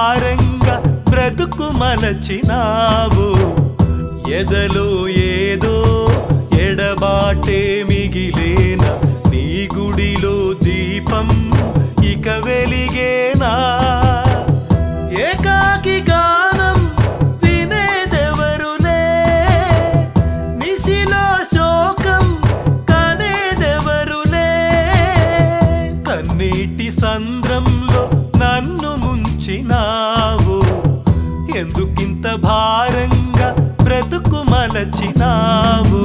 భారంగా బ్రతుకు మలచినావు ఎదలో ఏదో ఎడబాటే మిగిలేన నీ గుడిలో దీపం ఇక వెలిగేనా ఏకాకి గానం వినేదెవరులే నిశిలో శోకం కనేదెవరులే కన్నీటి సంద్రంలో నన్ను ముంచినావు ఎందుకింత భారంగా బ్రతుకు మలచినావు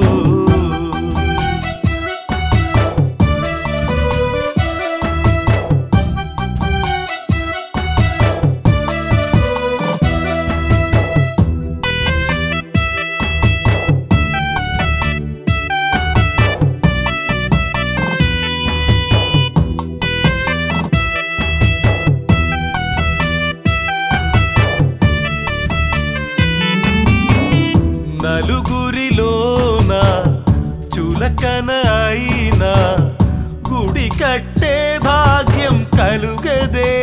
నలుగురిలోన చులకన అయినా గుడి కట్టే భాగ్యం కలుగదే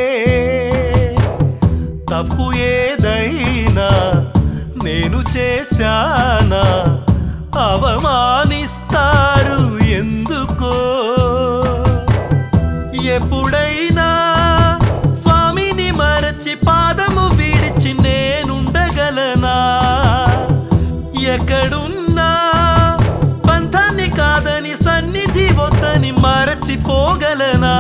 తప్పు ఏదైనా నేను చేశానా అవమానిస్తారు ఎందుకో ఎప్పుడైనా స్వామిని మరచి పాదము విడిచి నేనుండగలనా ఎక్కడున్నా బంధాన్ని కాదని సన్నిధి వద్దని మరచిపోగలనా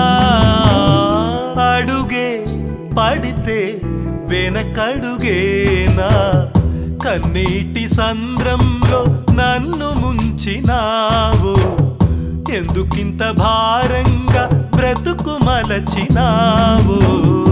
అడుగే పడితే వెనకడుగేనా కన్నీటి సంద్రంలో నన్ను ముంచినావు ఎందుకింత భారంగా బ్రతుకు మలచినావు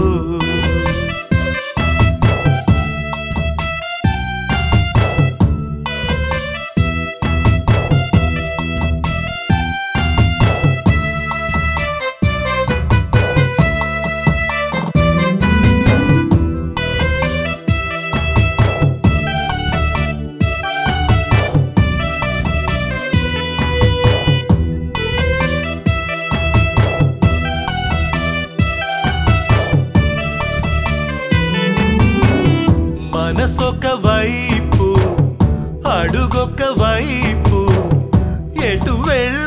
మనసొక వైపు అడుగొక వైపు ఎటు వెళ్ళ